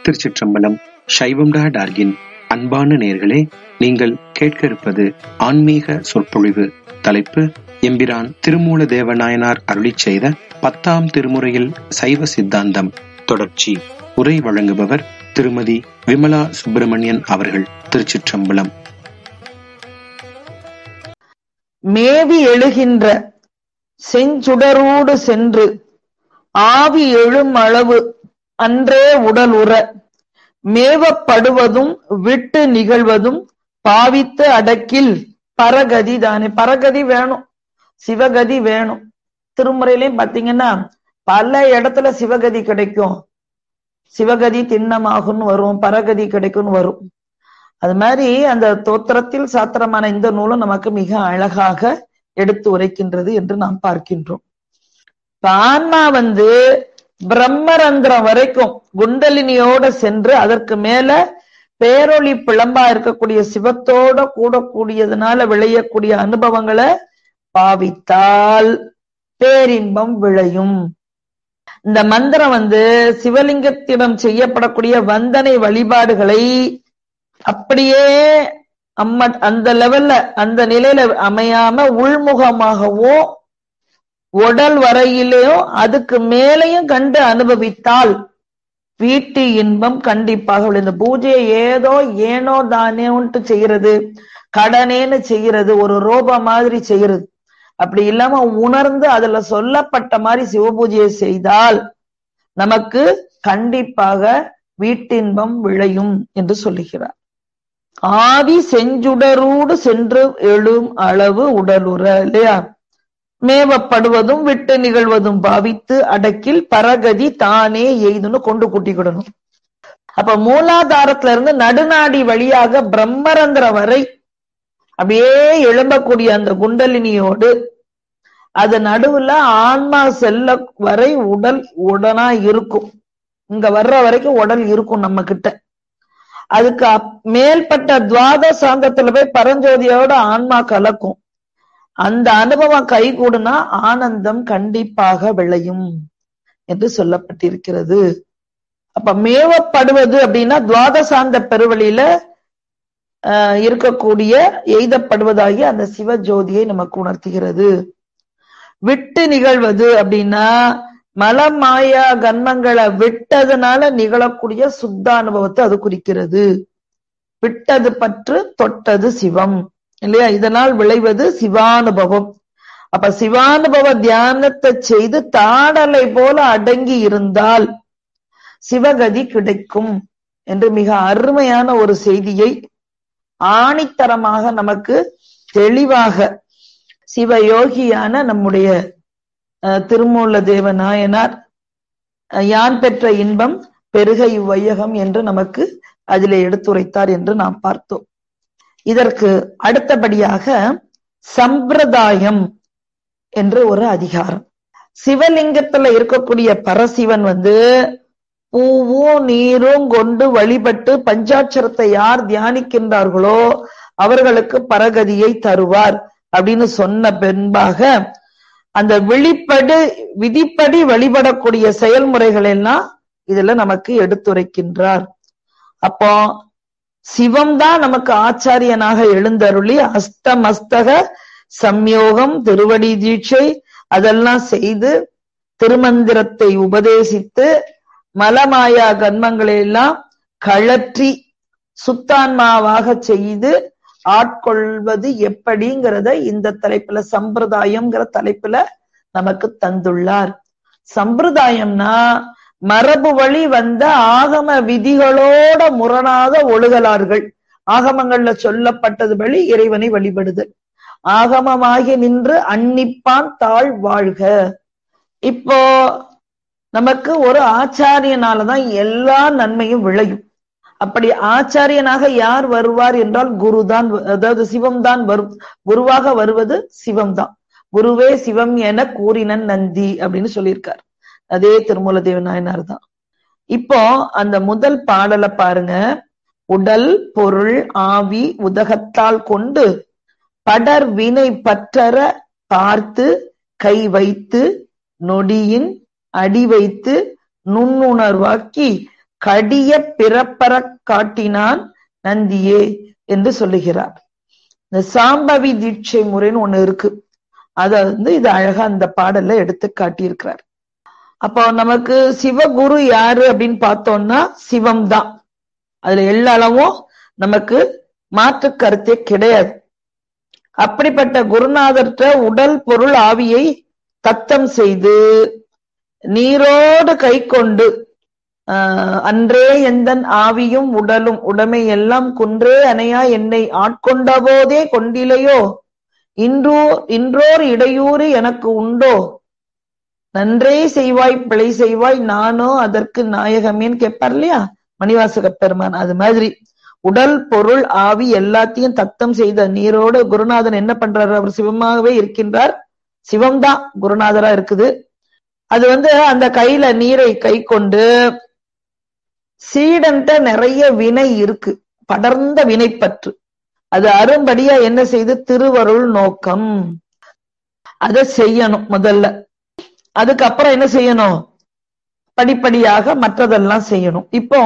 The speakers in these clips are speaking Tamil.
திருச்சிற்றம்பலம் சைவம் டா டார்கின் அன்பான நேர்களே நீங்கள் கேட்க இருப்பது ஆன்மீக சொற்பொழிவு தலைப்பு எம்பிரான் திருமூல தேவநாயனார் அருளிச் செய்த பத்தாம் திருமுறையில் சைவ சித்தாந்தம் தொடர்ச்சி உரை வழங்குபவர் திருமதி விமலா சுப்பிரமணியன் அவர்கள் திருச்சிற்றம்பலம் மேவி எழுகின்ற செஞ்சுடரோடு சென்று ஆவி எழும் அளவு அன்றே உடல் உற மேவப்படுவதும் விட்டு நிகழ்வதும் பாவித்து அடக்கில் பரகதி தானே பரகதி வேணும் சிவகதி வேணும் திருமுறையிலையும் பாத்தீங்கன்னா பல இடத்துல சிவகதி கிடைக்கும் சிவகதி திண்ணமாகும்னு வரும் பரகதி கிடைக்கும்னு வரும் அது மாதிரி அந்த தோத்திரத்தில் சாத்திரமான இந்த நூலும் நமக்கு மிக அழகாக எடுத்து உரைக்கின்றது என்று நாம் பார்க்கின்றோம் இப்ப ஆன்மா வந்து பிரம்மரந்திரம் வரைக்கும் குண்டலினியோட சென்று அதற்கு மேல பேரொளி பிளம்பா இருக்கக்கூடிய சிவத்தோட கூடக்கூடியதுனால விளையக்கூடிய அனுபவங்களை பாவித்தால் பேரின்பம் விளையும் இந்த மந்திரம் வந்து சிவலிங்கத்திடம் செய்யப்படக்கூடிய வந்தனை வழிபாடுகளை அப்படியே அம்ம அந்த லெவல்ல அந்த நிலையில அமையாம உள்முகமாகவோ உடல் வரையிலேயோ அதுக்கு மேலையும் கண்டு அனுபவித்தால் வீட்டு இன்பம் கண்டிப்பாக இந்த பூஜையை ஏதோ ஏனோ தானேன்ட்டு செய்யறது கடனேன்னு செய்யறது ஒரு ரோபா மாதிரி செய்யறது அப்படி இல்லாம உணர்ந்து அதுல சொல்லப்பட்ட மாதிரி சிவபூஜையை செய்தால் நமக்கு கண்டிப்பாக வீட்டின்பம் விளையும் என்று சொல்லுகிறார் ஆவி செஞ்சுடரூடு சென்று எழும் அளவு உடலுற இல்லையா மேவப்படுவதும் விட்டு நிகழ்வதும் பாவித்து அடக்கில் பரகதி தானே எய்துன்னு கொண்டு கூட்டிக்கிடணும் அப்ப மூலாதாரத்துல இருந்து நடுநாடி வழியாக பிரம்மரந்திரம் வரை அப்படியே எழும்பக்கூடிய அந்த குண்டலினியோடு அது நடுவுல ஆன்மா செல்ல வரை உடல் உடனா இருக்கும் இங்க வர்ற வரைக்கும் உடல் இருக்கும் நம்ம கிட்ட அதுக்கு மேல்பட்ட துவாத சாந்தத்துல போய் பரஞ்சோதியோட ஆன்மா கலக்கும் அந்த அனுபவம் கைகூடுனா ஆனந்தம் கண்டிப்பாக விளையும் என்று சொல்லப்பட்டிருக்கிறது அப்ப மேவப்படுவது அப்படின்னா துவாதசாந்த பெருவழியில இருக்கக்கூடிய எய்தப்படுவதாகி அந்த சிவ ஜோதியை நமக்கு உணர்த்துகிறது விட்டு நிகழ்வது அப்படின்னா மலமாயா கன்மங்களை விட்டதுனால நிகழக்கூடிய சுத்த அனுபவத்தை அது குறிக்கிறது விட்டது பற்று தொட்டது சிவம் இல்லையா இதனால் விளைவது சிவானுபவம் அப்ப சிவானுபவ தியானத்தை செய்து தாடலை போல அடங்கி இருந்தால் சிவகதி கிடைக்கும் என்று மிக அருமையான ஒரு செய்தியை ஆணித்தரமாக நமக்கு தெளிவாக சிவயோகியான நம்முடைய திருமூல தேவ நாயனார் யான் பெற்ற இன்பம் பெருக இவ்வையகம் என்று நமக்கு அதிலே எடுத்துரைத்தார் என்று நாம் பார்த்தோம் இதற்கு அடுத்தபடியாக சம்பிரதாயம் என்று ஒரு அதிகாரம் சிவலிங்கத்துல இருக்கக்கூடிய பரசிவன் வந்து பூவும் நீரும் கொண்டு வழிபட்டு பஞ்சாட்சரத்தை யார் தியானிக்கின்றார்களோ அவர்களுக்கு பரகதியை தருவார் அப்படின்னு சொன்ன பின்பாக அந்த வெளிப்படு விதிப்படி வழிபடக்கூடிய செயல்முறைகள் எல்லாம் இதுல நமக்கு எடுத்துரைக்கின்றார் அப்போ சிவம் தான் நமக்கு ஆச்சாரியனாக எழுந்தருளி அஸ்தமஸ்தக சம்யோகம் திருவடி தீட்சை அதெல்லாம் செய்து திருமந்திரத்தை உபதேசித்து மலமாயா கன்மங்களை எல்லாம் கழற்றி சுத்தான்மாவாக செய்து ஆட்கொள்வது எப்படிங்கிறத இந்த தலைப்புல சம்பிரதாயம்ங்கிற தலைப்புல நமக்கு தந்துள்ளார் சம்பிரதாயம்னா மரபு வழி வந்த ஆகம விதிகளோட முரணாத ஒழுகலார்கள் ஆகமங்கள்ல சொல்லப்பட்டது வழி இறைவனை வழிபடுதல் ஆகமமாகி நின்று அன்னிப்பான் தாழ் வாழ்க இப்போ நமக்கு ஒரு ஆச்சாரியனாலதான் எல்லா நன்மையும் விளையும் அப்படி ஆச்சாரியனாக யார் வருவார் என்றால் குருதான் அதாவது சிவம் தான் வரும் குருவாக வருவது சிவம் தான் குருவே சிவம் என கூறினன் நந்தி அப்படின்னு சொல்லியிருக்கார் அதே திருமூல தேவநாயனார் தான் இப்போ அந்த முதல் பாடலை பாருங்க உடல் பொருள் ஆவி உதகத்தால் கொண்டு படர் வினை பற்றற பார்த்து கை வைத்து நொடியின் அடி வைத்து நுண்ணுணர்வாக்கி கடிய பிறப்பறக் காட்டினான் நந்தியே என்று சொல்லுகிறார் இந்த சாம்பவி தீட்சை முறைன்னு ஒண்ணு இருக்கு அத வந்து இது அழகா அந்த பாடல்ல எடுத்து காட்டியிருக்கிறார் அப்போ நமக்கு சிவகுரு யாரு அப்படின்னு பார்த்தோம்னா சிவம் தான் அதுல எல்லா அளவும் நமக்கு மாற்று கருத்தே கிடையாது அப்படிப்பட்ட குருநாதர்கிட்ட உடல் பொருள் ஆவியை தத்தம் செய்து நீரோடு கை கொண்டு ஆஹ் அன்றே எந்தன் ஆவியும் உடலும் உடமை எல்லாம் குன்றே அணையா என்னை ஆட்கொண்ட போதே கொண்டிலையோ இன்றோ இன்றோர் இடையூறு எனக்கு உண்டோ நன்றே செய்வாய் பிழை செய்வாய் நானோ அதற்கு நாயகமேன்னு கேட்பார் இல்லையா மணிவாசக பெருமான் அது மாதிரி உடல் பொருள் ஆவி எல்லாத்தையும் தத்தம் செய்த நீரோடு குருநாதன் என்ன பண்றாரு அவர் சிவமாகவே இருக்கின்றார் சிவம்தான் குருநாதரா இருக்குது அது வந்து அந்த கையில நீரை கை கொண்டு சீடன்ட்ட நிறைய வினை இருக்கு படர்ந்த வினைப்பற்று அது அரும்படியா என்ன செய்து திருவருள் நோக்கம் அதை செய்யணும் முதல்ல அதுக்கப்புறம் என்ன செய்யணும் படிப்படியாக மற்றதெல்லாம் செய்யணும் இப்போ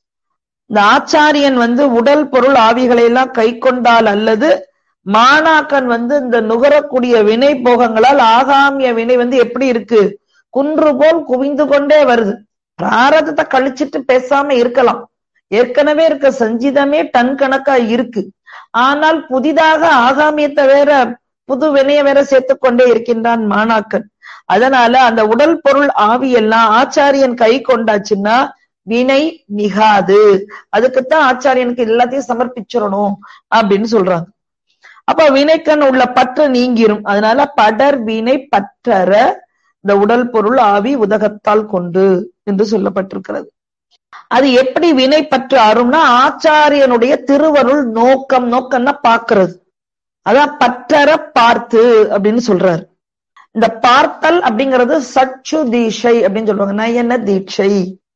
இந்த ஆச்சாரியன் வந்து உடல் பொருள் ஆவிகளை எல்லாம் கை கொண்டால் அல்லது மாணாக்கன் வந்து இந்த நுகரக்கூடிய வினை போகங்களால் ஆகாமிய வினை வந்து எப்படி இருக்கு குன்று போல் குவிந்து கொண்டே வருது பிராரதத்தை கழிச்சிட்டு பேசாம இருக்கலாம் ஏற்கனவே இருக்க சஞ்சிதமே டன் கணக்கா இருக்கு ஆனால் புதிதாக ஆகாமியத்தை வேற புது வினைய வேற சேர்த்து கொண்டே இருக்கின்றான் மாணாக்கன் அதனால அந்த உடல் பொருள் ஆவி எல்லாம் ஆச்சாரியன் கை கொண்டாச்சுன்னா வினை மிகாது அதுக்குத்தான் ஆச்சாரியனுக்கு எல்லாத்தையும் சமர்ப்பிச்சிடணும் அப்படின்னு சொல்றாங்க அப்ப வினைக்கண் உள்ள பற்று நீங்கிரும் அதனால படர் வினை பற்றற இந்த உடல் பொருள் ஆவி உதகத்தால் கொண்டு என்று சொல்லப்பட்டிருக்கிறது அது எப்படி வினை பற்று ஆறும்னா ஆச்சாரியனுடைய திருவருள் நோக்கம் நோக்கம்னா பாக்குறது அதான் பற்றற பார்த்து அப்படின்னு சொல்றாரு இந்த பார்த்தல் அப்படிங்கிறது சச்சு தீட்சை அப்படின்னு சொல்லுவாங்க நயன தீட்சை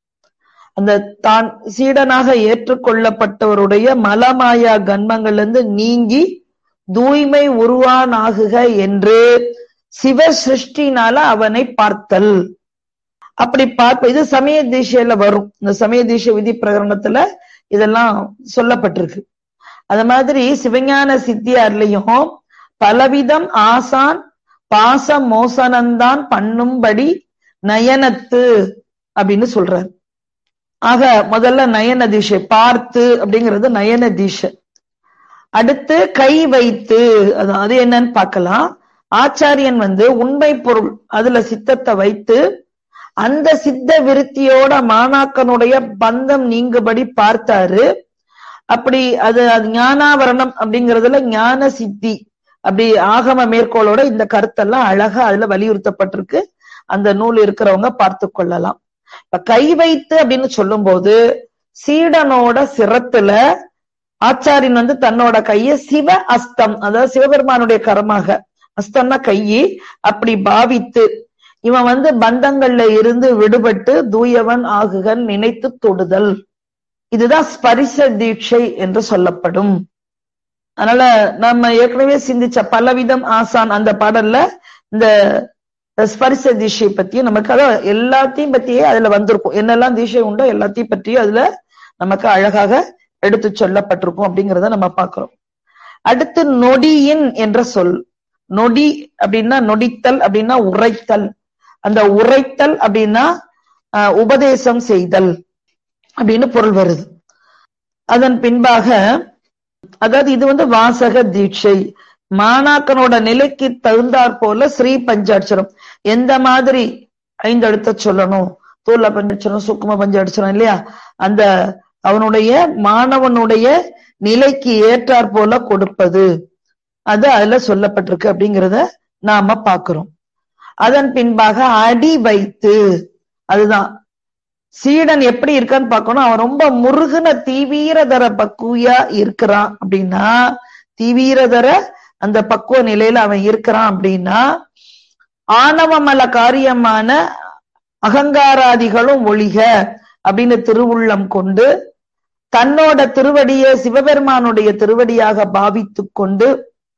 அந்த தான் சீடனாக ஏற்றுக்கொள்ளப்பட்டவருடைய மலமாயா கன்மங்கள்ல இருந்து நீங்கி தூய்மை உருவானாகுக என்று சிவ சிருஷ்டினால அவனை பார்த்தல் அப்படி பார்ப்ப இது சமய தீட்சையில வரும் இந்த சமய தீட்சை விதி பிரகரணத்துல இதெல்லாம் சொல்லப்பட்டிருக்கு அது மாதிரி சிவஞான சித்தியார்லயும் பலவிதம் ஆசான் பாச மோசனந்தான் பண்ணும்படி நயனத்து அப்படின்னு சொல்றாரு ஆக முதல்ல நயன தீஷை பார்த்து அப்படிங்கிறது நயன தீஷை அடுத்து கை வைத்து அது அது என்னன்னு பார்க்கலாம் ஆச்சாரியன் வந்து உண்மை பொருள் அதுல சித்தத்தை வைத்து அந்த சித்த விருத்தியோட மாணாக்கனுடைய பந்தம் நீங்குபடி பார்த்தாரு அப்படி அது அது ஞானாவரணம் அப்படிங்கறதுல ஞான சித்தி அப்படி ஆகம மேற்கோளோட இந்த கருத்தெல்லாம் அழகா அதுல வலியுறுத்தப்பட்டிருக்கு அந்த நூல் இருக்கிறவங்க பார்த்து கொள்ளலாம் இப்ப கை வைத்து அப்படின்னு சொல்லும் போது சீடனோட சிரத்துல ஆச்சாரியன் வந்து தன்னோட கைய சிவ அஸ்தம் அதாவது சிவபெருமானுடைய கரமாக அஸ்தம்னா கையி அப்படி பாவித்து இவன் வந்து பந்தங்கள்ல இருந்து விடுபட்டு தூயவன் ஆகுகன் நினைத்து தொடுதல் இதுதான் ஸ்பரிச தீட்சை என்று சொல்லப்படும் அதனால நம்ம ஏற்கனவே சிந்திச்ச பலவிதம் ஆசான் அந்த பாடல்ல இந்த ஸ்பரிச தீட்சை பத்தியும் நமக்கு அதான் எல்லாத்தையும் பத்தியே அதுல வந்திருக்கும் என்னெல்லாம் தீட்சை உண்டோ எல்லாத்தையும் பற்றியும் அதுல நமக்கு அழகாக எடுத்து சொல்லப்பட்டிருக்கும் அப்படிங்கிறத நம்ம பார்க்கிறோம் அடுத்து நொடியின் என்ற சொல் நொடி அப்படின்னா நொடித்தல் அப்படின்னா உரைத்தல் அந்த உரைத்தல் அப்படின்னா உபதேசம் செய்தல் அப்படின்னு பொருள் வருது அதன் பின்பாக அதாவது இது வந்து வாசக தீட்சை மாணாக்கனோட நிலைக்கு தகுந்தாற் போல ஸ்ரீ பஞ்சாட்சரம் எந்த மாதிரி ஐந்தெழுத்த சொல்லணும் தூள பஞ்சாட்சரம் சுக்கும பஞ்சாட்சரம் இல்லையா அந்த அவனுடைய மாணவனுடைய நிலைக்கு ஏற்றாற் போல கொடுப்பது அது அதுல சொல்லப்பட்டிருக்கு அப்படிங்கிறத நாம பாக்குறோம் அதன் பின்பாக அடி வைத்து அதுதான் சீடன் எப்படி இருக்கான்னு பார்க்கணும் அவன் ரொம்ப முருகன தீவீரதர பக்குவியா இருக்கிறான் அப்படின்னா தீவீரதர அந்த பக்குவ நிலையில அவன் இருக்கிறான் அப்படின்னா ஆணவமல காரியமான அகங்காராதிகளும் ஒழிக அப்படின்னு திருவுள்ளம் கொண்டு தன்னோட திருவடியை சிவபெருமானுடைய திருவடியாக பாவித்து கொண்டு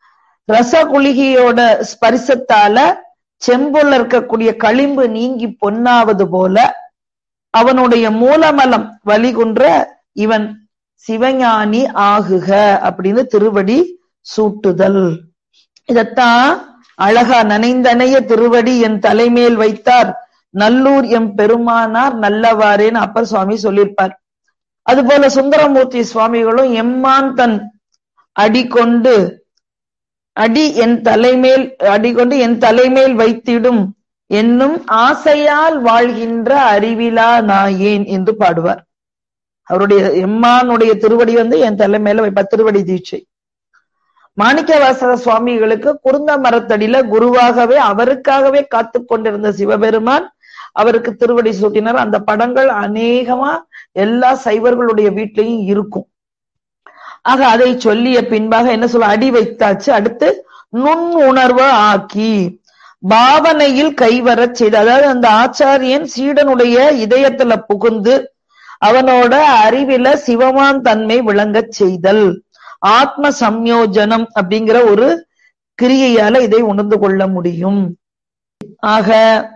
ரசகுலிகையோட ஸ்பரிசத்தால செம்புல இருக்கக்கூடிய களிம்பு நீங்கி பொன்னாவது போல அவனுடைய மூலமலம் வழிகுன்ற இவன் சிவஞானி ஆகுக அப்படின்னு திருவடி சூட்டுதல் இதத்தான் அழகா நனைந்தனைய திருவடி என் தலைமேல் வைத்தார் நல்லூர் எம் பெருமானார் நல்லவாறேன்னு அப்பர் சுவாமி சொல்லியிருப்பார் அதுபோல சுந்தரமூர்த்தி சுவாமிகளும் எம்மான் தன் அடி கொண்டு அடி என் தலைமேல் அடி கொண்டு என் தலைமேல் வைத்திடும் என்னும் ஆசையால் வாழ்கின்ற அறிவிலா நாயேன் என்று பாடுவார் அவருடைய எம்மானுடைய திருவடி வந்து என் தலை மேல வைப்ப திருவடி தீட்சை மாணிக்கவாசக சுவாமிகளுக்கு குருந்த மரத்தடியில குருவாகவே அவருக்காகவே காத்து கொண்டிருந்த சிவபெருமான் அவருக்கு திருவடி சூட்டினார் அந்த படங்கள் அநேகமா எல்லா சைவர்களுடைய வீட்லயும் இருக்கும் ஆக அதை சொல்லிய பின்பாக என்ன சொல்ல அடி வைத்தாச்சு அடுத்து நுண் உணர்வு ஆக்கி பாவனையில் கைவரச் செய்து அதாவது அந்த ஆச்சாரியன் சீடனுடைய இதயத்துல புகுந்து அவனோட அறிவில சிவமான் தன்மை விளங்கச் செய்தல் ஆத்ம சம்யோஜனம் அப்படிங்கிற ஒரு கிரியையால இதை உணர்ந்து கொள்ள முடியும் ஆக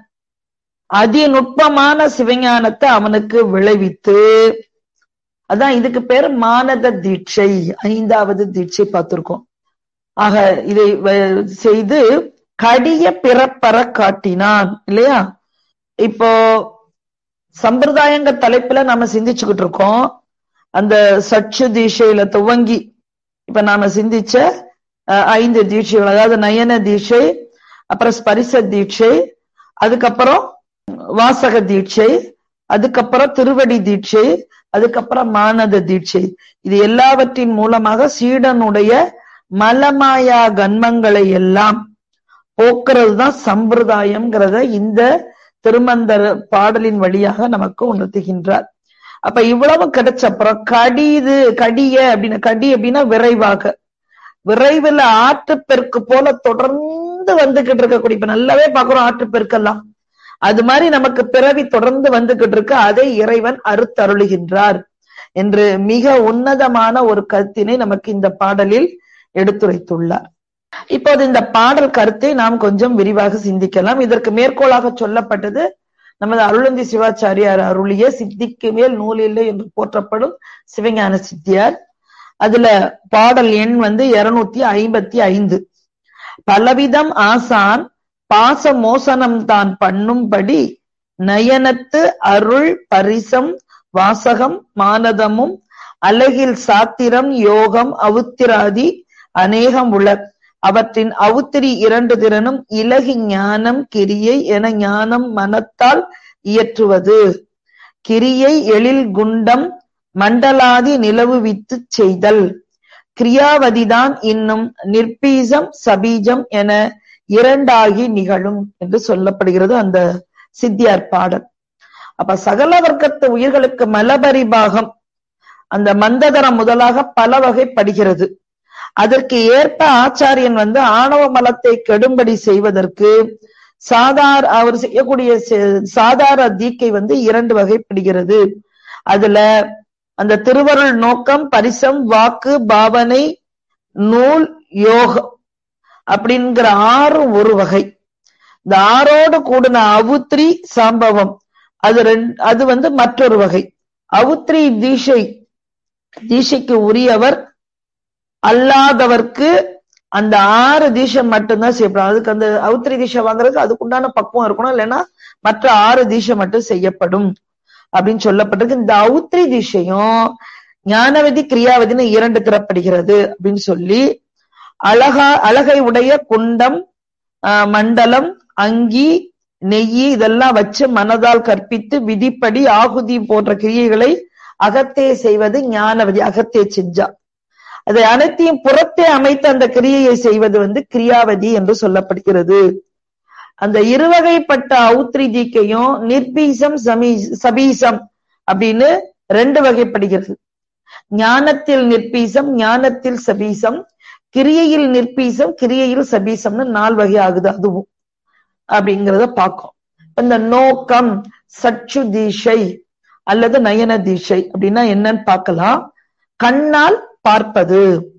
அதிநுட்பமான சிவஞானத்தை அவனுக்கு விளைவித்து அதான் இதுக்கு பேர் மானத தீட்சை ஐந்தாவது தீட்சை பார்த்திருக்கோம் ஆக இதை செய்து கடிய பிறப்பற காட்டினான் இல்லையா இப்போ சம்பிரதாயங்க தலைப்புல நாம சிந்திச்சுக்கிட்டு இருக்கோம் அந்த சச்சு தீட்சையில துவங்கி இப்ப நாம சிந்திச்ச ஐந்து தீட்சைகள் அதாவது நயன தீட்சை அப்புறம் ஸ்பரிச தீட்சை அதுக்கப்புறம் வாசக தீட்சை அதுக்கப்புறம் திருவடி தீட்சை அதுக்கப்புறம் மானத தீட்சை இது எல்லாவற்றின் மூலமாக சீடனுடைய மலமாயா கன்மங்களை எல்லாம் போக்குறது தான் சம்பிரதாயம்ங்கிறத இந்த திருமந்தர பாடலின் வழியாக நமக்கு உணர்த்துகின்றார் அப்ப இவ்வளவு கிடைச்ச அப்புறம் கடிது கடிய அப்படின்னு கடி அப்படின்னா விரைவாக விரைவில் ஆற்றுப்பெருக்கு போல தொடர்ந்து வந்துகிட்டு இருக்கக்கூடிய இப்ப நல்லாவே பாக்குறோம் ஆற்றுப்பெருக்கெல்லாம் அது மாதிரி நமக்கு பிறவி தொடர்ந்து வந்துகிட்டு இருக்கு அதை இறைவன் அறுத்தருளுகின்றார் என்று மிக உன்னதமான ஒரு கருத்தினை நமக்கு இந்த பாடலில் எடுத்துரைத்துள்ளார் இப்போது இந்த பாடல் கருத்தை நாம் கொஞ்சம் விரிவாக சிந்திக்கலாம் இதற்கு மேற்கோளாக சொல்லப்பட்டது நமது அருளந்தி சிவாச்சாரியார் அருளிய சித்திக்கு மேல் நூல் இல்லை என்று போற்றப்படும் சிவஞான சித்தியார் அதுல பாடல் எண் வந்து இருநூத்தி ஐம்பத்தி ஐந்து பலவிதம் ஆசான் பாச மோசனம் தான் பண்ணும்படி நயனத்து அருள் பரிசம் வாசகம் மானதமும் அழகில் சாத்திரம் யோகம் அவுத்திராதி அநேகம் உள அவற்றின் அவுத்திரி இரண்டு திறனும் இலகு ஞானம் கிரியை என ஞானம் மனத்தால் இயற்றுவது கிரியை எழில் குண்டம் மண்டலாதி நிலவு வித்து செய்தல் கிரியாவதிதான் இன்னும் நிற்பீசம் சபீஜம் என இரண்டாகி நிகழும் என்று சொல்லப்படுகிறது அந்த சித்தியார் பாடல் அப்ப சகல வர்க்கத்து உயிர்களுக்கு மலபரிபாகம் அந்த மந்ததரம் முதலாக பல வகைப்படுகிறது அதற்கு ஏற்ப ஆச்சாரியன் வந்து ஆணவ மலத்தை கெடும்படி செய்வதற்கு சாதார அவர் செய்யக்கூடிய சாதார தீக்கை வந்து இரண்டு வகைப்படுகிறது அதுல அந்த திருவருள் நோக்கம் பரிசம் வாக்கு பாவனை நூல் யோகம் அப்படிங்கிற ஆறு ஒரு வகை இந்த ஆறோடு கூடின அவுத்ரி சாம்பவம் அது ரெண்டு அது வந்து மற்றொரு வகை அவுத்ரி தீஷை தீஷைக்கு உரியவர் அல்லாதவர்க்கு அந்த ஆறு தீஷம் மட்டும்தான் செய்யப்படும் அதுக்கு அந்த அவுத்திரி தீஷை வாங்குறதுக்கு அதுக்குண்டான பக்குவம் இருக்கணும் இல்லைன்னா மற்ற ஆறு தீஷை மட்டும் செய்யப்படும் அப்படின்னு சொல்லப்பட்டிருக்கு இந்த அவுத்திரி தீஷையும் ஞானவதி கிரியாவதினு இரண்டு திறப்படுகிறது அப்படின்னு சொல்லி அழகா அழகை உடைய குண்டம் மண்டலம் அங்கி நெய்யி இதெல்லாம் வச்சு மனதால் கற்பித்து விதிப்படி ஆகுதி போன்ற கிரியைகளை அகத்தே செய்வது ஞானவதி அகத்தே செஞ்சா அதை அனைத்தையும் புறத்தே அமைத்து அந்த கிரியையை செய்வது வந்து கிரியாவதி என்று சொல்லப்படுகிறது அந்த இருவகைப்பட்ட அவுத்ரி தீக்கையும் நிர்பீசம் சமீ சபீசம் அப்படின்னு ரெண்டு வகைப்படுகிறது ஞானத்தில் நிர்பீசம் ஞானத்தில் சபீசம் கிரியையில் நிர்பீசம் கிரியையில் சபீசம்னு நாலு வகை ஆகுது அதுவும் அப்படிங்கிறத பார்க்கும் இந்த நோக்கம் சச்சு தீஷை அல்லது நயன தீஷை அப்படின்னா என்னன்னு பார்க்கலாம் கண்ணால் பார்ப்பது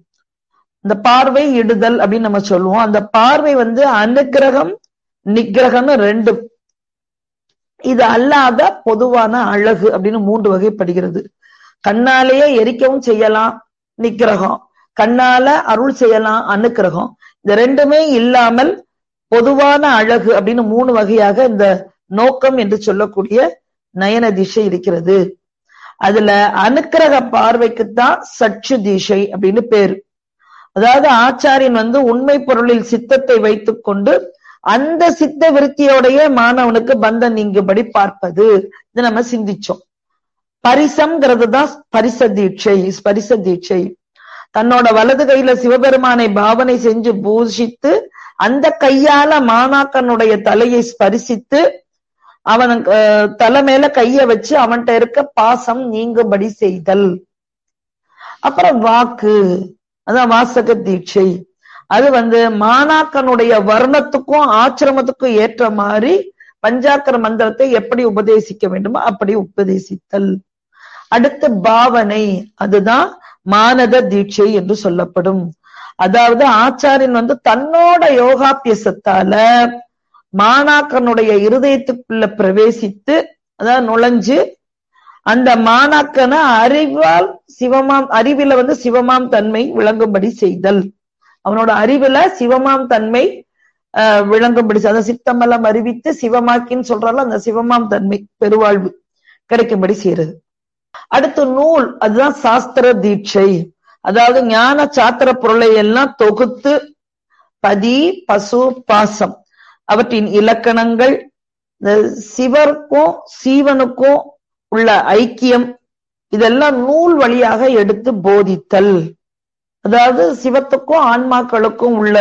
இந்த பார்வை இடுதல் அப்படின்னு நம்ம சொல்லுவோம் அந்த பார்வை வந்து அனுகிரகம் நிகிரகம்னு ரெண்டு இது அல்லாத பொதுவான அழகு அப்படின்னு மூன்று வகைப்படுகிறது கண்ணாலேயே எரிக்கவும் செய்யலாம் நிக்கிரகம் கண்ணால அருள் செய்யலாம் அனுக்கிரகம் இந்த ரெண்டுமே இல்லாமல் பொதுவான அழகு அப்படின்னு மூணு வகையாக இந்த நோக்கம் என்று சொல்லக்கூடிய நயன திசை இருக்கிறது அதுல அனுக்கிரக பார்வைக்குத்தான் சற்று திசை அப்படின்னு பேரு அதாவது ஆச்சாரியன் வந்து உண்மை பொருளில் சித்தத்தை வைத்துக் கொண்டு அந்த சித்த விருத்தியோடைய மாணவனுக்கு பந்தம் நீங்கும்படி பார்ப்பது இது நம்ம சிந்திச்சோம் பரிசம்ங்கிறது தான் பரிச தீட்சை பரிச தீட்சை தன்னோட வலது கையில சிவபெருமானை பாவனை செஞ்சு பூஷித்து அந்த கையால மாணாக்கனுடைய தலையை ஸ்பரிசித்து அவன் தலை மேல கைய வச்சு அவன்கிட்ட இருக்க பாசம் நீங்கும்படி செய்தல் அப்புறம் வாக்கு அதான் வாசக தீட்சை அது வந்து மாணாக்கனுடைய வர்ணத்துக்கும் ஆச்சிரமத்துக்கும் ஏற்ற மாதிரி பஞ்சாக்கர மந்திரத்தை எப்படி உபதேசிக்க வேண்டுமோ அப்படி உபதேசித்தல் அடுத்து பாவனை அதுதான் மானத தீட்சை என்று சொல்லப்படும் அதாவது ஆச்சாரியன் வந்து தன்னோட யோகாபியசத்தால மாணாக்கனுடைய இருதயத்துக்குள்ள பிரவேசித்து அதாவது நுழைஞ்சு அந்த மாணாக்கனை அறிவால் சிவமாம் அறிவில வந்து சிவமாம் தன்மை விளங்கும்படி செய்தல் அவனோட அறிவுல சிவமாம் தன்மை ஆஹ் விளங்கும்படி அதை சித்தமெல்லாம் அறிவித்து சிவமாக்கின்னு சொல்றால அந்த சிவமாம் தன்மை பெருவாழ்வு கிடைக்கும்படி செய்யறது அடுத்து நூல் அதுதான் சாஸ்திர தீட்சை அதாவது ஞான சாத்திர பொருளை எல்லாம் தொகுத்து பதி பசு பாசம் அவற்றின் இலக்கணங்கள் இந்த சிவருக்கும் சீவனுக்கும் உள்ள ஐக்கியம் இதெல்லாம் நூல் வழியாக எடுத்து போதித்தல் அதாவது சிவத்துக்கும் ஆன்மாக்களுக்கும் உள்ள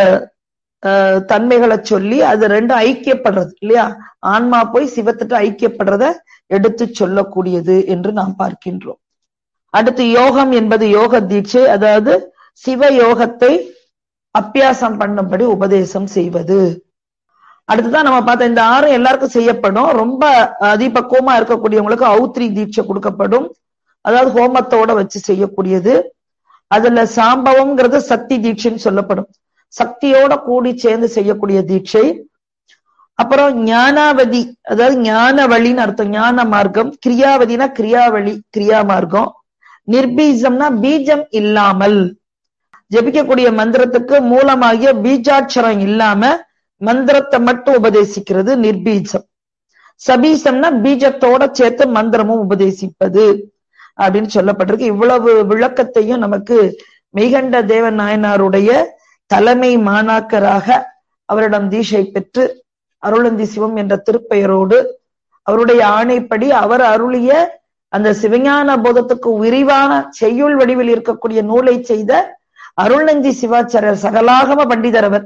தன்மைகளை சொல்லி அது ரெண்டும் ஐக்கியப்படுறது இல்லையா ஆன்மா போய் சிவத்திட்ட ஐக்கியப்படுறத எடுத்து சொல்லக்கூடியது என்று நாம் பார்க்கின்றோம் அடுத்து யோகம் என்பது யோக தீட்சை அதாவது சிவ யோகத்தை அப்பியாசம் பண்ணும்படி உபதேசம் செய்வது அடுத்துதான் நம்ம பார்த்த இந்த ஆறும் எல்லாருக்கும் செய்யப்படும் ரொம்ப அதிபக்குவமா இருக்கக்கூடியவங்களுக்கு அவுத்ரி தீட்சை கொடுக்கப்படும் அதாவது ஹோமத்தோட வச்சு செய்யக்கூடியது அதுல சாம்பவம்ங்கிறது சக்தி தீட்சைன்னு சொல்லப்படும் சக்தியோட கூடி சேர்ந்து செய்யக்கூடிய தீட்சை அப்புறம் ஞானாவதி அதாவது ஞான வழின்னு அர்த்தம் ஞான மார்க்கம் கிரியாவதினா கிரியாவழி கிரியா மார்க்கம் நிர்பீஜம்னா பீஜம் இல்லாமல் ஜபிக்கக்கூடிய மந்திரத்துக்கு மூலமாகிய பீஜாட்சரம் இல்லாம மந்திரத்தை மட்டும் உபதேசிக்கிறது நிர்பீஜம் சபீசம்னா பீஜத்தோட சேர்த்து மந்திரமும் உபதேசிப்பது அப்படின்னு சொல்லப்பட்டிருக்கு இவ்வளவு விளக்கத்தையும் நமக்கு மெய்கண்ட தேவன் நாயனாருடைய தலைமை மாணாக்கராக அவரிடம் தீஷை பெற்று அருளந்தி சிவம் என்ற திருப்பெயரோடு அவருடைய ஆணைப்படி அவர் அருளிய அந்த சிவஞான போதத்துக்கு விரிவான செய்யுள் வடிவில் இருக்கக்கூடிய நூலை செய்த அருள்நந்தி சிவாச்சாரியர் சகலாகம பண்டிதர் அவர்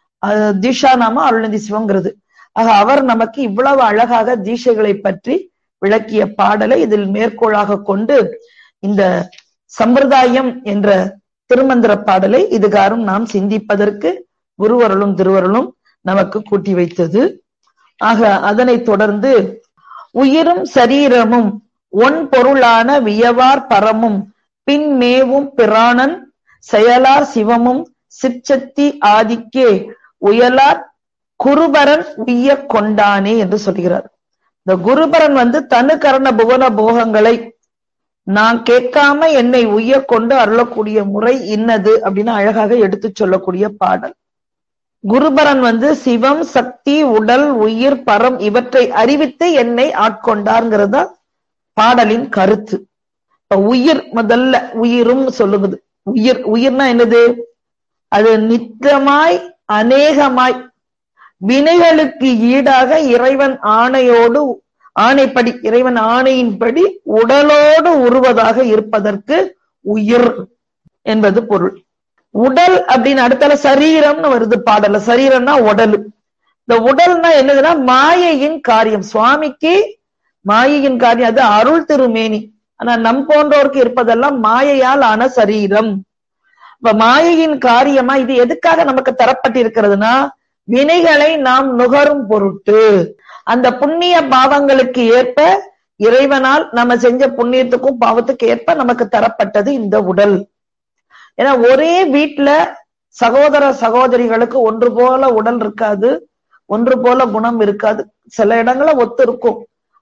தீஷா நாம அருள்நந்தி சிவங்கிறது ஆக அவர் நமக்கு இவ்வளவு அழகாக தீஷைகளை பற்றி விளக்கிய பாடலை இதில் மேற்கோளாக கொண்டு இந்த சம்பிரதாயம் என்ற திருமந்திர பாடலை இதுகாரும் நாம் சிந்திப்பதற்கு குருவருளும் திருவருளும் நமக்கு கூட்டி வைத்தது ஆக அதனை தொடர்ந்து உயிரும் சரீரமும் ஒன் பொருளான வியவார் பரமும் பின்மேவும் பிராணன் செயலார் சிவமும் சிற்சக்தி ஆதிக்கே உயலார் குருபரன் உய்ய கொண்டானே என்று சொல்கிறார் இந்த குருபரன் வந்து தனு கரண புவன போகங்களை நான் கேட்காம என்னை உய்ய கொண்டு அருளக்கூடிய முறை இன்னது அப்படின்னு அழகாக எடுத்து சொல்லக்கூடிய பாடல் குருபரன் வந்து சிவம் சக்தி உடல் உயிர் பரம் இவற்றை அறிவித்து என்னை ஆட்கொண்டார்ங்கிறதா பாடலின் கருத்து இப்ப உயிர் முதல்ல உயிரும் சொல்லுகுது உயிர் உயிர்னா என்னது அது நித்தமாய் அநேகமாய் வினைகளுக்கு ஈடாக இறைவன் ஆணையோடு ஆணைப்படி இறைவன் ஆணையின்படி உடலோடு உருவதாக இருப்பதற்கு உயிர் என்பது பொருள் உடல் அப்படின்னு அடுத்தால சரீரம்னு வருது பாடல சரீரம்னா உடல் இந்த உடல்னா என்னதுன்னா மாயையின் காரியம் சுவாமிக்கு மாயையின் காரியம் அது அருள் திருமேனி ஆனா நம் போன்றோருக்கு இருப்பதெல்லாம் மாயையால் ஆன சரீரம் இப்ப மாயையின் காரியமா இது எதுக்காக நமக்கு தரப்பட்டிருக்கிறதுனா வினைகளை நாம் நுகரும் பொருட்டு அந்த புண்ணிய பாவங்களுக்கு ஏற்ப இறைவனால் நம்ம செஞ்ச புண்ணியத்துக்கும் பாவத்துக்கு ஏற்ப நமக்கு தரப்பட்டது இந்த உடல் ஏன்னா ஒரே வீட்டுல சகோதர சகோதரிகளுக்கு ஒன்று போல உடல் இருக்காது ஒன்று போல குணம் இருக்காது சில இடங்கள ஒத்து இருக்கும்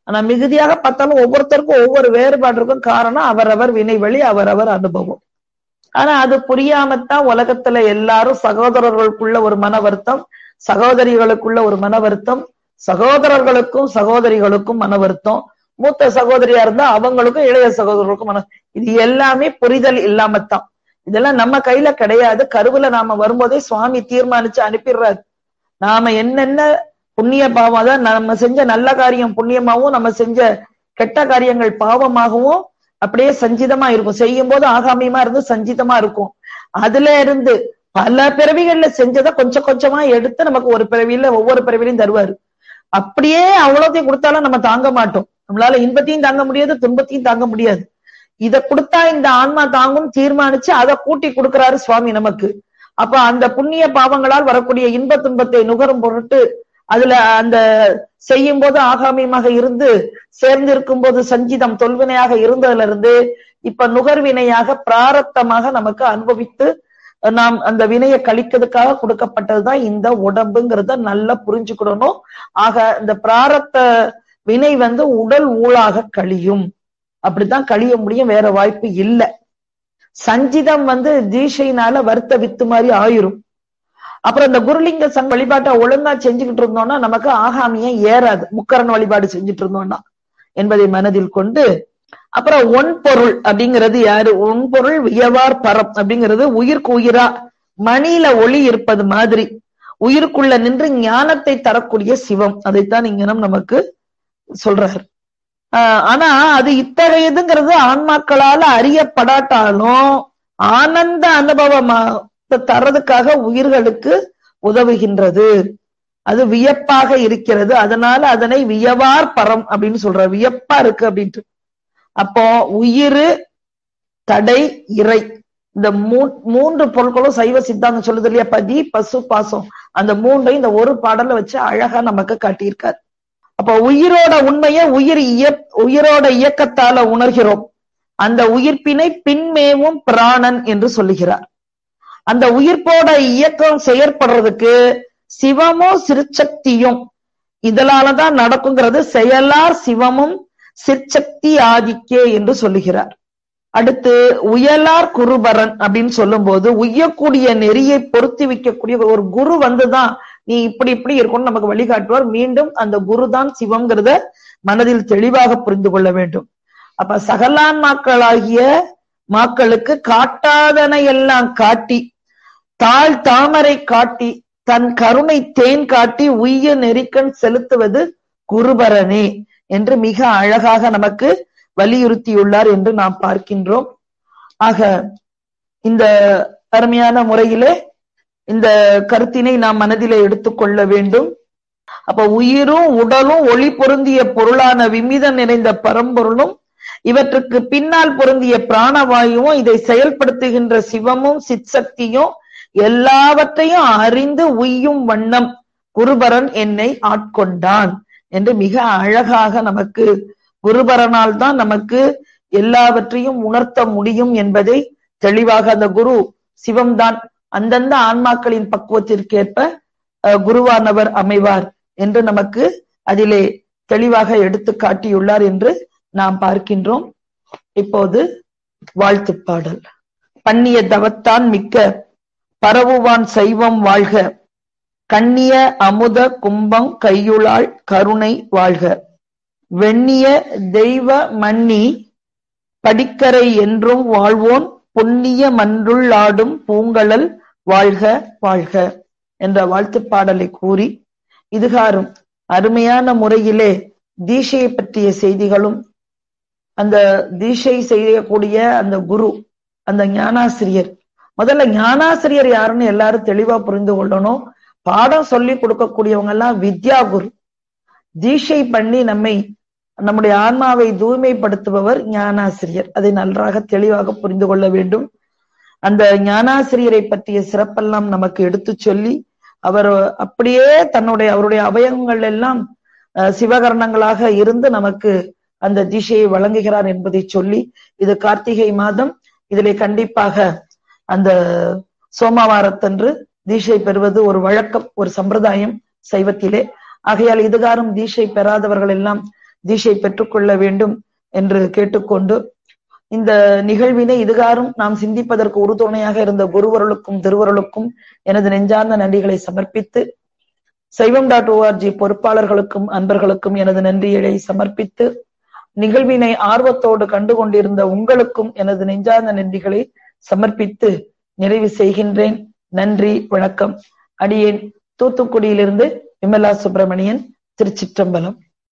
ஆனா மிகுதியாக பார்த்தாலும் ஒவ்வொருத்தருக்கும் ஒவ்வொரு வேறுபாடு இருக்கும் காரணம் அவரவர் வினைவழி அவரவர் அனுபவம் ஆனா அது புரியாமத்தான் உலகத்துல எல்லாரும் சகோதரர்களுக்குள்ள ஒரு மன வருத்தம் சகோதரிகளுக்குள்ள ஒரு மன வருத்தம் சகோதரர்களுக்கும் சகோதரிகளுக்கும் மன வருத்தம் மூத்த சகோதரியா இருந்தா அவங்களுக்கும் இளைய சகோதரர்களுக்கும் மன இது எல்லாமே புரிதல் இல்லாமத்தான் இதெல்லாம் நம்ம கையில கிடையாது கருவுல நாம வரும்போதே சுவாமி தீர்மானிச்சு அனுப்பிடுறாரு நாம என்னென்ன புண்ணிய பாவம் அதான் நம்ம செஞ்ச நல்ல காரியம் புண்ணியமாவும் நம்ம செஞ்ச கெட்ட காரியங்கள் பாவமாகவும் அப்படியே சஞ்சிதமா இருக்கும் செய்யும் போது ஆகாமியமா இருந்து சஞ்சிதமா இருக்கும் அதுல இருந்து பல பிறவிகள்ல செஞ்சதை கொஞ்சம் கொஞ்சமா எடுத்து நமக்கு ஒரு பிறவியில ஒவ்வொரு பிறவிலையும் தருவாரு அப்படியே அவ்வளோத்தையும் கொடுத்தாலும் நம்ம தாங்க மாட்டோம் நம்மளால இன்பத்தையும் தாங்க முடியாது துன்பத்தையும் தாங்க முடியாது இத கொடுத்தா இந்த ஆன்மா தாங்கும் தீர்மானிச்சு அதை கூட்டி கொடுக்கிறாரு சுவாமி நமக்கு அப்ப அந்த புண்ணிய பாவங்களால் வரக்கூடிய இன்ப துன்பத்தை நுகரும் பொருட்டு அதுல அந்த செய்யும் போது ஆகாமியமாக இருந்து சேர்ந்து இருக்கும் போது சஞ்சிதம் தொல்வினையாக இருந்ததுல இருந்து இப்ப நுகர்வினையாக பிராரத்தமாக நமக்கு அனுபவித்து நாம் அந்த வினையை கழிக்கிறதுக்காக கொடுக்கப்பட்டதுதான் இந்த உடம்புங்கிறத நல்லா புரிஞ்சுக்கிடணும் ஆக இந்த பிராரத்த வினை வந்து உடல் ஊழாக கழியும் அப்படித்தான் கழிய முடியும் வேற வாய்ப்பு இல்லை சஞ்சிதம் வந்து தீஷையினால வருத்த வித்து மாதிரி ஆயிரும் அப்புறம் இந்த குருலிங்க சங் வழிபாட்டை ஒழுங்கா செஞ்சுக்கிட்டு இருந்தோம்னா நமக்கு ஆகாமியம் ஏறாது முக்கரன் வழிபாடு செஞ்சுட்டு இருந்தோம்னா என்பதை மனதில் கொண்டு அப்புறம் ஒன் பொருள் அப்படிங்கிறது யாரு ஒன் பொருள் வியவார் பரம் அப்படிங்கிறது உயிர்க்கு உயிரா மணியில ஒளி இருப்பது மாதிரி உயிருக்குள்ள நின்று ஞானத்தை தரக்கூடிய சிவம் அதைத்தான் இங்க நமக்கு சொல்றாரு ஆஹ் ஆனா அது இத்தகையதுங்கிறது ஆன்மாக்களால அறியப்படாட்டாலும் ஆனந்த அனுபவமா தர்றதுக்காக உயிர்களுக்கு உதவுகின்றது அது வியப்பாக இருக்கிறது அதனால அதனை வியவார் பரம் அப்படின்னு சொல்ற வியப்பா இருக்கு அப்படின்ட்டு அப்போ உயிர் தடை இறை இந்த மூ மூன்று பொருட்களும் சைவ சித்தாந்தம் சொல்லுது இல்லையா பதி பசு பாசம் அந்த மூன்றையும் இந்த ஒரு பாடல வச்சு அழகா நமக்கு காட்டியிருக்காரு அப்ப உயிரோட உண்மையை உயிர் இய உயிரோட இயக்கத்தால உணர்கிறோம் அந்த உயிர்ப்பினை பின்மேவும் பிராணன் என்று சொல்லுகிறார் அந்த உயிர்ப்போட இயக்கம் செயற்படுறதுக்கு சிவமும் சிற்சக்தியும் இதனாலதான் நடக்குங்கிறது செயலார் சிவமும் சிற்சக்தி ஆதிக்கே என்று சொல்லுகிறார் அடுத்து உயலார் குருபரன் அப்படின்னு சொல்லும் போது உய்யக்கூடிய நெறியை பொருத்தி வைக்கக்கூடிய ஒரு குரு வந்துதான் நீ இப்படி இப்படி இருக்கும்னு நமக்கு வழிகாட்டுவார் மீண்டும் அந்த குரு தான் சிவம்ங்கிறத மனதில் தெளிவாக புரிந்து கொள்ள வேண்டும் அப்ப சகலான் மாக்களாகிய மாக்களுக்கு காட்டாதனை எல்லாம் காட்டி தாழ் தாமரை காட்டி தன் கருணை தேன் காட்டி உய்ய நெறிக்கண் செலுத்துவது குருபரனே என்று மிக அழகாக நமக்கு வலியுறுத்தியுள்ளார் என்று நாம் பார்க்கின்றோம் ஆக இந்த அருமையான முறையிலே இந்த கருத்தினை நாம் மனதிலே எடுத்துக்கொள்ள வேண்டும் அப்ப உயிரும் உடலும் ஒளி பொருந்திய பொருளான விமிதம் நிறைந்த பரம்பொருளும் இவற்றுக்கு பின்னால் பொருந்திய பிராணவாயுவும் இதை செயல்படுத்துகின்ற சிவமும் சிற்சக்தியும் எல்லாவற்றையும் அறிந்து உய்யும் வண்ணம் குருபரன் என்னை ஆட்கொண்டான் என்று மிக அழகாக நமக்கு குருபரனால் தான் நமக்கு எல்லாவற்றையும் உணர்த்த முடியும் என்பதை தெளிவாக அந்த குரு சிவம்தான் அந்தந்த ஆன்மாக்களின் பக்குவத்திற்கேற்ப குருவானவர் அமைவார் என்று நமக்கு அதிலே தெளிவாக எடுத்து காட்டியுள்ளார் என்று நாம் பார்க்கின்றோம் இப்போது வாழ்த்து பாடல் பண்ணிய தவத்தான் மிக்க பரவுவான் சைவம் வாழ்க கண்ணிய அமுத கும்பம் கையுளாள் கருணை வாழ்க வெண்ணிய தெய்வ மன்னி படிக்கரை என்றும் வாழ்வோன் பொன்னிய மன்றுள்ளாடும் பூங்கழல் வாழ்க வாழ்க என்ற வாழ்த்து பாடலை கூறி இதுகாரும் அருமையான முறையிலே தீஷையை பற்றிய செய்திகளும் அந்த தீஷை செய்யக்கூடிய அந்த குரு அந்த ஞானாசிரியர் முதல்ல ஞானாசிரியர் யாருன்னு எல்லாரும் தெளிவா புரிந்து கொள்ளணும் பாடம் சொல்லி கொடுக்கக்கூடியவங்க எல்லாம் வித்யா குரு தீஷை பண்ணி நம்மை நம்முடைய ஆன்மாவை தூய்மைப்படுத்துபவர் ஞானாசிரியர் அதை நன்றாக தெளிவாக புரிந்து கொள்ள வேண்டும் அந்த ஞானாசிரியரை பற்றிய சிறப்பெல்லாம் நமக்கு எடுத்து சொல்லி அவர் அப்படியே தன்னுடைய அவருடைய அவயவங்கள் எல்லாம் சிவகரணங்களாக இருந்து நமக்கு அந்த திசையை வழங்குகிறார் என்பதை சொல்லி இது கார்த்திகை மாதம் இதிலே கண்டிப்பாக அந்த சோமவாரத்தன்று தீட்சை பெறுவது ஒரு வழக்கம் ஒரு சம்பிரதாயம் சைவத்திலே ஆகையால் இதுகாரும் தீட்சை பெறாதவர்கள் எல்லாம் தீட்சை பெற்றுக்கொள்ள வேண்டும் என்று கேட்டுக்கொண்டு இந்த நிகழ்வினை இதுகாரும் நாம் சிந்திப்பதற்கு உறுதுணையாக இருந்த குருவருளுக்கும் திருவருளுக்கும் எனது நெஞ்சார்ந்த நன்றிகளை சமர்ப்பித்து சைவம் டாட் ஓஆர்ஜி பொறுப்பாளர்களுக்கும் அன்பர்களுக்கும் எனது நன்றிகளை சமர்ப்பித்து நிகழ்வினை ஆர்வத்தோடு கண்டு கொண்டிருந்த உங்களுக்கும் எனது நெஞ்சார்ந்த நன்றிகளை சமர்ப்பித்து நிறைவு செய்கின்றேன் நன்றி வணக்கம் அடியேன் தூத்துக்குடியிலிருந்து விமலா சுப்பிரமணியன் திருச்சிற்றம்பலம்